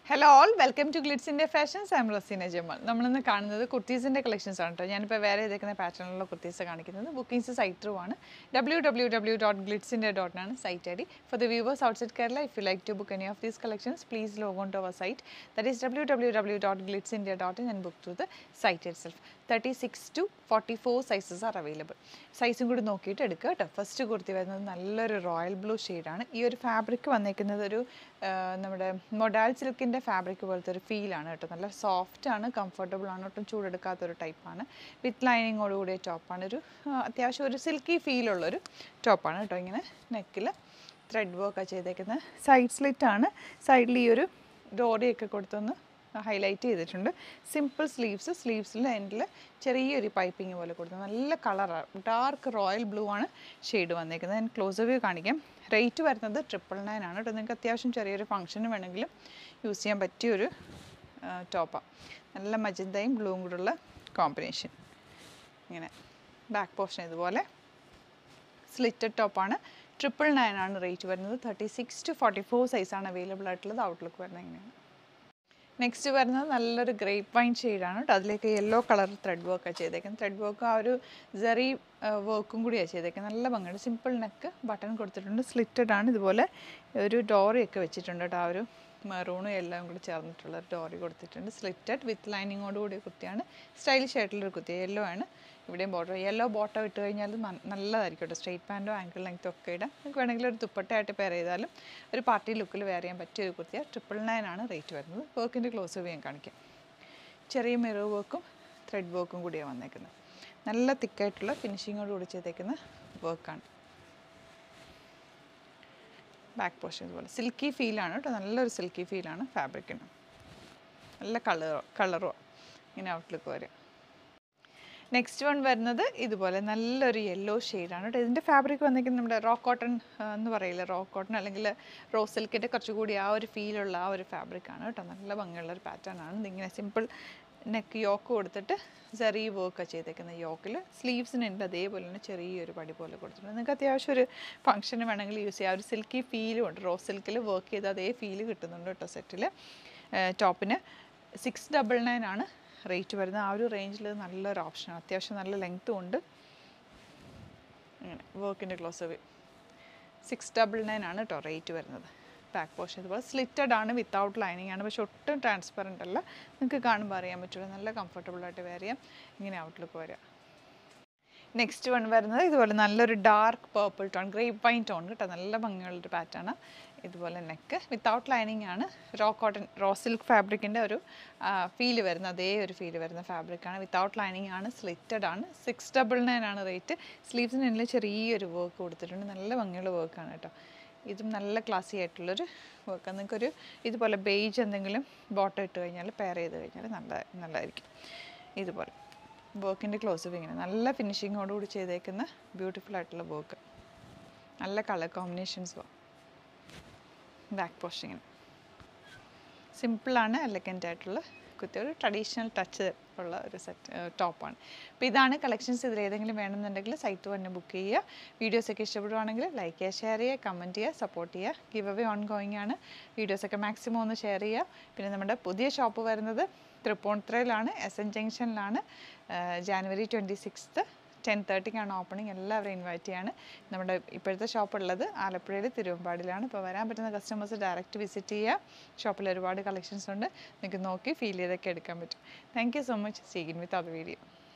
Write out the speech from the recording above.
hello all welcome to ഗ്ലിറ്റ്സിൻ്റെ fashions I'm Raseena Jamal നമ്മളിന്ന് കാണുന്നത് കുർത്തീസിൻ്റെ കളക്ഷൻസ് ആണ് കേട്ടോ ഞാനിപ്പോൾ വേറെ ഏതൊക്കെ പാറ്റേണിലുള്ള കുർത്തീസ് കാണിക്കുന്നത് ബുക്കിംഗ്സ് സൈറ്റ് ത്രൂ ആണ് ഡബ്ല്യൂ ഡബ്ല്യൂ ഡബ്ല്യൂ ഡോട്ട് ഗ്ലിറ്റ്സിൻ്റെ ഡോട്ട് ആണ് site I D for the viewers outside Kerala if you like to book any of these collections please log on to our site that is W W W dot Glitz India dot in and book through the site itself thirty six to forty four sizes are available സൈസും കൂടി നോക്കിയിട്ട് എടുക്കുക കേട്ടോ first kurti വരുന്നത് നല്ലൊരു royal blue ഷെയ്ഡാണ് ഈ ഒരു ഫാബ്രിക് വന്നേക്കുന്നത് ഒരു ആ, നമ്മുടെ മൊഡാൽ സിൽക്കിൻ്റെ ഫാബ്രിക് പോലത്തെ ഒരു ഫീലാണ് കേട്ടോ നല്ല സോഫ്റ്റ് ആണ് കംഫർട്ടബിൾ ആണ് ഒട്ടും ചൂടെടുക്കാത്തൊരു ടൈപ്പാണ് വിത്ത് ലൈനിങ്ങോട് കൂടിയ ടോപ്പാണ് ഒരു ആ, അത്യാവശ്യം ഒരു സിൽക്കി ഫീലുള്ളൊരു ടോപ്പാണ് കേട്ടോ ഇങ്ങനെ നെക്കിൽ ത്രെഡ് വർക്ക് ചെയ്തേക്കുന്നത് സൈഡ് സ്ലിറ്റ് ആണ് സൈഡിൽ ഈ ഒരു ഡോറിയൊക്കെ കൊടുത്തൊന്ന് ഹൈലൈറ്റ് ചെയ്തിട്ടുണ്ട് സിമ്പിൾ സ്ലീവ്സ് സ്ലീവ്സിൽ എൻഡിൽ ചെറിയൊരു പൈപ്പിംഗ് പോലെ കൊടുത്തു നല്ല കളറാണ് ഡാർക്ക് റോയൽ ബ്ലൂ ആണ് ഷെയ്ഡ് വന്നേക്കുന്നത് ഞാൻ ക്ലോസ് വ്യൂ കാണിക്കാം റേറ്റ് വരുന്നത് ട്രിപ്പിൾ നയൻ ആണ് കേട്ടോ നിങ്ങൾക്ക് അത്യാവശ്യം ചെറിയൊരു ഫംഗ്ഷന് വേണമെങ്കിലും യൂസ് ചെയ്യാൻ പറ്റിയൊരു ടോപ്പാണ് നല്ല മജന്തയും ബ്ലൂവും കൂടെയുള്ള കോമ്പിനേഷൻ ഇങ്ങനെ ബാക്ക് പോർഷൻ ഇതുപോലെ സ്ലിറ്റഡ് ടോപ്പാണ് ട്രിപ്പിൾ നയൻ ആണ് റേറ്റ് വരുന്നത് thirty six to forty four സൈസാണ് അവൈലബിൾ ആയിട്ടുള്ളത് ഔട്ട്ലുക്ക് വരുന്നത് ഇങ്ങനെയാണ് നെക്സ്റ്റ് വരുന്നത് നല്ലൊരു ഗ്രേപ്പ് വൈൻ ഷെയ്ഡാണ് കേട്ടോ അതിലേക്ക് യെല്ലോ കളർ ത്രെഡ് വർക്ക് ചെയ്തേക്കുന്നത് ത്രെഡ് വർക്ക് ആ ഒരു ജെറി വർക്കും കൂടിയാണ് ചെയ്തേക്കുന്നത് നല്ല ഭംഗിയുണ്ട് സിമ്പിൾ നെക്ക് ബട്ടൺ കൊടുത്തിട്ടുണ്ട് സ്ലിറ്റഡ് ആണ് ഇതുപോലെ ഒരു ഡോറിയൊക്കെ വെച്ചിട്ടുണ്ട് കേട്ടോ ആ ഒരു മെറൂണും എല്ലാം കൂടി ചേർന്നിട്ടുള്ള ഒരു ഡോറി കൊടുത്തിട്ടുണ്ട് സ്ലിറ്റഡ് വിത്ത് ലൈനിങ്ങോട് കൂടിയ കുത്തിയാണ് സ്റ്റൈലിഷ് ആയിട്ടുള്ളൊരു കുത്തി യെല്ലോ ആണ് ഇവിടെയും ബോർഡർ യെല്ലോ ബോട്ടം ഇട്ട് കഴിഞ്ഞാൽ ന- നല്ലതായിരിക്കും കേട്ടോ സ്ട്രെയിറ്റ് പാൻറ്റോ ആങ്കിൾ ലെങ്ത്തോ ഒക്കെ ഇടാം നിങ്ങൾക്ക് വേണമെങ്കിൽ ഒരു ദുപ്പട്ടയായിട്ട് പെയർ ചെയ്താലും ഒരു പാർട്ടി ലുക്കിൽ വെയർ ചെയ്യാൻ പറ്റിയ ഒരു കുർത്തിയാണ് ട്രിപ്പിൾ നയൻ ആണ് റേറ്റ് വരുന്നത് വർക്കിൻ്റെ ക്ലോസ് ഞാൻ കാണിക്കാം ചെറിയ മിറർ വർക്കും ത്രെഡ് വർക്കും കൂടിയാണ് വന്നേക്കുന്നത് നല്ല തിക്കായിട്ടുള്ള ഫിനിഷിങ്ങോട് കൂടി ചെയ്തേക്കുന്ന വർക്കാണ് ബാക്ക് പോർഷൻ ഇതുപോലെ സിൽക്കി ഫീലാണ് കേട്ടോ നല്ലൊരു സിൽക്കി ഫീലാണ് ഫാബ്രിക്കിന് നല്ല കളറോ കളറോ ഇങ്ങനെ ഔട്ട്ലുക്ക് വരിക നെക്സ്റ്റ് വൺ വരുന്നത് ഇതുപോലെ നല്ലൊരു യെല്ലോ ഷെയ്ഡാണ് കേട്ടോ ഇതിൻ്റെ ഫാബ്രിക് വന്നിരിക്കുന്നത് നമ്മുടെ റോ കോട്ടൺ എന്ന് പറയില്ല റോ കോട്ടൺ അല്ലെങ്കിൽ റോ സിൽക്കിൻ്റെ കുറച്ചുകൂടി ആ ഒരു ഫീലുള്ള ആ ഒരു ഫാബ്രിക്കാണ് കേട്ടോ നല്ല ഭംഗിയുള്ള ഒരു പാറ്റേൺ ആണ് ഇതിങ്ങനെ സിമ്പിൾ നെക്ക് യോക്ക് കൊടുത്തിട്ട് ചെറിയ വർക്ക് ചെയ്തേക്കുന്ന യോക്കിൽ സ്ലീവ്സിന് ഉണ്ട് അതേപോലെ തന്നെ ചെറിയൊരു പടി പോലെ കൊടുത്തിട്ടുണ്ട് നിങ്ങൾക്ക് അത്യാവശ്യം ഒരു ഫംഗ്ഷന് വേണമെങ്കിൽ യൂസ് ചെയ്യാം ആ ഒരു സിൽക്കി ഫീലും ഉണ്ട് റോ സിൽക്കിൽ വർക്ക് ചെയ്ത് അതേ ഫീല് കിട്ടുന്നുണ്ട് കേട്ടോ സെറ്റിൽ ടോപ്പിന് സിക്സ് ഡബിൾ നയൻ ആണ് റേറ്റ് വരുന്നത് ആ ഒരു റേഞ്ചിൽ നല്ലൊരു ഓപ്ഷനാണ് അത്യാവശ്യം നല്ല ലെങ്ത്തും ഉണ്ട് അങ്ങനെ വർക്കിൻ്റെ ക്ലോസ് സിക്സ് ഡബിൾ നയൻ ആണ് കേട്ടോ റേറ്റ് വരുന്നത് ബാക്ക് പോർഷൻ ഇതുപോലെ സ്ലിറ്റഡ് ആണ് വിത്തൗട്ട് ലൈനിങ് ആണ് പക്ഷെ ഒട്ടും ട്രാൻസ്പെറൻ്റ് അല്ല നിങ്ങൾക്ക് കാണുമ്പോൾ അറിയാൻ പറ്റുള്ളൂ നല്ല comfortable ആയിട്ട് വെയർ ചെയ്യാം ഇങ്ങനെ ഔട്ട്ലുക്ക് വരിക നെക്സ്റ്റ് വൺ വരുന്നത് ഇതുപോലെ നല്ലൊരു dark purple tone grape wine tone കേട്ടോ നല്ല ഭംഗിയുള്ളൊരു പാറ്റേൺ ഇതുപോലെ നെക്ക് വിത്തൗട്ട് ലൈനിങ് ആണ് റോ കോട്ടൺ റോ സിൽക്ക് ഫാബ്രിക്കിൻ്റെ ഒരു ഫീല് വരുന്ന അതേ ഒരു ഫീല് വരുന്ന ഫാബ്രിക്കാണ് വിത്തൗട്ട് ലൈനിങ് ആണ് സ്ലിറ്റഡ് ആണ് സിക്സ് ഡബിൾ നയൻ ആണ് റേറ്റ് സ്ലീവ്സിന് എല്ലാം ചെറിയൊരു വർക്ക് കൊടുത്തിട്ടുണ്ട് നല്ല ഭംഗിയുള്ള വർക്കാണ് കേട്ടോ ഇതും നല്ല ക്ലാസി ആയിട്ടുള്ളൊരു വർക്ക് നിങ്ങൾക്കൊരു ഇതുപോലെ ബേജ് എന്തെങ്കിലും ബോട്ടം ഇട്ട് കഴിഞ്ഞാൽ പെയർ ചെയ്ത് കഴിഞ്ഞാൽ നല്ല നല്ലതായിരിക്കും ഇതുപോലെ വർക്കിൻ്റെ ക്ലോസ് ഇങ്ങനെ നല്ല ഫിനിഷിങ്ങോടുകൂടി ചെയ്തേക്കുന്ന ബ്യൂട്ടിഫുൾ ആയിട്ടുള്ള വർക്ക് നല്ല കളർ കോമ്പിനേഷൻസ് ബാക്ക് പോസ്റ്റിങ്ങിന് സിമ്പിളാണ് എലഗൻ്റ് ആയിട്ടുള്ള കുത്തി ഒരു ട്രഡീഷണൽ ടച്ച് ഉള്ള ഒരു സെറ്റ് ടോപ്പാണ് അപ്പോൾ ഇതാണ് കളക്ഷൻസ് ഇതിൽ ഏതെങ്കിലും വേണമെന്നുണ്ടെങ്കിൽ സൈറ്റ് തന്നെ ബുക്ക് ചെയ്യുക വീഡിയോസൊക്കെ ഇഷ്ടപ്പെടുവാണെങ്കിൽ ലൈക്ക് ചെയ്യുക ഷെയർ ചെയ്യുക കമൻറ്റ് ചെയ്യുക സപ്പോർട്ട് ചെയ്യുക ഗിവ് അവേ ഓൺ ഗോയിങ് ആണ് വീഡിയോസൊക്കെ മാക്സിമം ഒന്ന് ഷെയർ ചെയ്യുക പിന്നെ നമ്മുടെ പുതിയ ഷോപ്പ് വരുന്നത് തൃപ്പൂണിത്തുറയിലാണ് എസ് എൻ ജംഗ്ഷനിലാണ് ജാനുവരി ട്വൻറ്റി സിക്സ്ത്ത് ടെൻ തേർട്ടിക്കാണ് ഓപ്പണിംഗ് എല്ലാവരെയും ഇൻവൈറ്റ് ചെയ്യാണ് നമ്മുടെ ഇപ്പോഴത്തെ ഷോപ്പ് ഉള്ളത് ആലപ്പുഴയിൽ തിരുവമ്പാടിയിലാണ് ഇപ്പോൾ വരാൻ പറ്റുന്ന കസ്റ്റമേഴ്സ് ഡയറക്റ്റ് വിസിറ്റ് ചെയ്യുക ഷോപ്പിൽ ഒരുപാട് കളക്ഷൻസ് ഉണ്ട് നിങ്ങൾക്ക് നോക്കി ഫീൽ ചെയ്തൊക്കെ എടുക്കാൻ പറ്റും താങ്ക് യു സോ മച്ച് സീഗിൻ വിത്ത് അത് വീഡിയോ